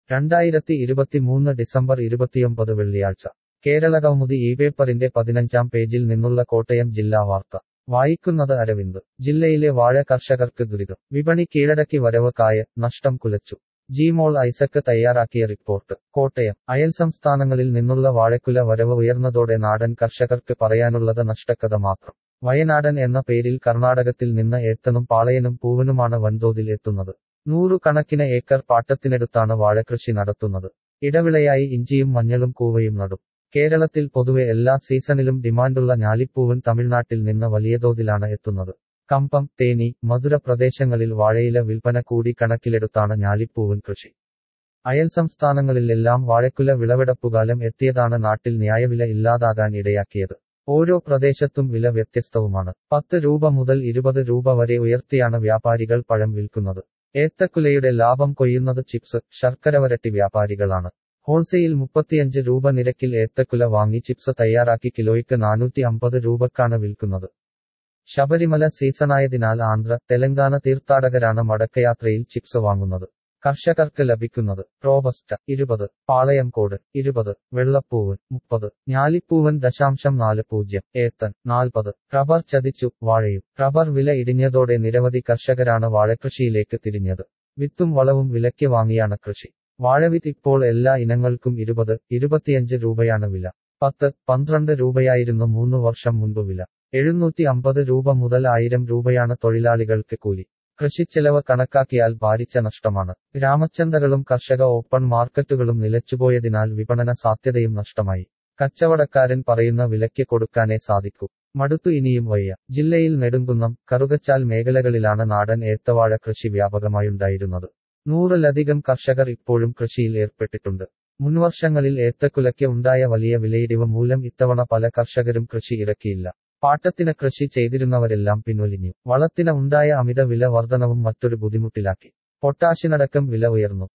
രണ്ടായിരത്തി ഇരുപത്തിമൂന്ന് ഡിസംബർ ഇരുപത്തിയൊമ്പത് വെള്ളിയാഴ്ച കേരള കൗമുദി ഈ പേപ്പറിന്റെ പതിനഞ്ചാം പേജിൽ നിന്നുള്ള കോട്ടയം ജില്ലാ വാർത്ത വായിക്കുന്നത് അരവിന്ദ് ജില്ലയിലെ വാഴ കർഷകർക്ക് ദുരിതം വിപണി കീഴടക്കി വരവ് കായ നഷ്ടം കുലച്ചു ജിമോൾ ഐസക്ക് തയ്യാറാക്കിയ റിപ്പോർട്ട് കോട്ടയം അയൽ സംസ്ഥാനങ്ങളിൽ നിന്നുള്ള വാഴക്കുല വരവ് ഉയർന്നതോടെ നാടൻ കർഷകർക്ക് പറയാനുള്ളത് നഷ്ടക്കഥ മാത്രം വയനാടൻ എന്ന പേരിൽ കർണാടകത്തിൽ നിന്ന് ഏത്തനും പാളയനും പൂവനുമാണ് വൻതോതിൽ എത്തുന്നത് നൂറുകണക്കിന് ഏക്കർ പാട്ടത്തിനെടുത്താണ് വാഴകൃഷി നടത്തുന്നത് ഇടവിളയായി ഇഞ്ചിയും മഞ്ഞളും കൂവയും നടും കേരളത്തിൽ പൊതുവെ എല്ലാ സീസണിലും ഡിമാൻഡുള്ള ഞാലിപ്പൂവൻ തമിഴ്നാട്ടിൽ നിന്ന് വലിയ തോതിലാണ് എത്തുന്നത് കമ്പം തേനി മധുര പ്രദേശങ്ങളിൽ വാഴയില വിൽപ്പന കൂടി കണക്കിലെടുത്താണ് ഞാലിപ്പൂവൻ കൃഷി അയൽ സംസ്ഥാനങ്ങളിലെല്ലാം വാഴക്കുല വിളവെടുപ്പുകാലം എത്തിയതാണ് നാട്ടിൽ ന്യായവില ഇല്ലാതാകാൻ ഇടയാക്കിയത് ഓരോ പ്രദേശത്തും വില വ്യത്യസ്തവുമാണ് പത്ത് രൂപ മുതൽ ഇരുപത് രൂപ വരെ ഉയർത്തിയാണ് വ്യാപാരികൾ പഴം വിൽക്കുന്നത് ഏത്തക്കുലയുടെ ലാഭം കൊയ്യുന്നത് ചിപ്സ് ശർക്കര വരട്ടി വ്യാപാരികളാണ് ഹോൾസെയിൽ മുപ്പത്തിയഞ്ച് രൂപ നിരക്കിൽ ഏത്തക്കുല വാങ്ങി ചിപ്സ് തയ്യാറാക്കി കിലോയ്ക്ക് നാനൂറ്റി അമ്പത് രൂപക്കാണ് വിൽക്കുന്നത് ശബരിമല സീസണായതിനാൽ ആന്ധ്ര തെലങ്കാന തീർത്ഥാടകരാണ് മടക്കയാത്രയിൽ ചിപ്സ് വാങ്ങുന്നത് കർഷകർക്ക് ലഭിക്കുന്നത് റോബസ്റ്റ ഇരുപത് പാളയംകോട് ഇരുപത് വെള്ളപ്പൂവൻ മുപ്പത് ഞാലിപ്പൂവൻ ദശാംശം നാല് പൂജ്യം ഏത്തൻ നാൽപ്പത് റബ്ബർ ചതിച്ചു വാഴയും റബ്ബർ വില ഇടിഞ്ഞതോടെ നിരവധി കർഷകരാണ് വാഴകൃഷിയിലേക്ക് തിരിഞ്ഞത് വിത്തും വളവും വിലയ്ക്ക് വാങ്ങിയാണ് കൃഷി വാഴവിത്ത് ഇപ്പോൾ എല്ലാ ഇനങ്ങൾക്കും ഇരുപത് ഇരുപത്തിയഞ്ച് രൂപയാണ് വില പത്ത് പന്ത്രണ്ട് രൂപയായിരുന്നു മൂന്ന് വർഷം മുൻപ് വില എഴുന്നൂറ്റി അമ്പത് രൂപ മുതൽ ആയിരം രൂപയാണ് തൊഴിലാളികൾക്ക് കൂലി കൃഷിച്ചെലവ് കണക്കാക്കിയാൽ ഭാരിച്ച നഷ്ടമാണ് ഗ്രാമച്ചന്തകളും കർഷക ഓപ്പൺ മാർക്കറ്റുകളും നിലച്ചുപോയതിനാൽ വിപണന സാധ്യതയും നഷ്ടമായി കച്ചവടക്കാരൻ പറയുന്ന വിലയ്ക്ക് കൊടുക്കാനേ സാധിക്കൂ മടുത്തു ഇനിയും വയ്യ ജില്ലയിൽ നെടുങ്കുന്നം കറുകച്ചാൽ മേഖലകളിലാണ് നാടൻ ഏത്തവാഴ കൃഷി വ്യാപകമായുണ്ടായിരുന്നത് നൂറിലധികം കർഷകർ ഇപ്പോഴും കൃഷിയിൽ ഏർപ്പെട്ടിട്ടുണ്ട് മുൻവർഷങ്ങളിൽ ഏത്തക്കുലയ്ക്ക് ഉണ്ടായ വലിയ വിലയിടിവ് മൂലം ഇത്തവണ പല കർഷകരും കൃഷി ഇറക്കിയില്ല പാട്ടത്തിന് കൃഷി ചെയ്തിരുന്നവരെല്ലാം പിൻവലിഞ്ഞു വളത്തിന് ഉണ്ടായ അമിത വില വർധനവും മറ്റൊരു ബുദ്ധിമുട്ടിലാക്കി പൊട്ടാഷിനടക്കം വില ഉയർന്നു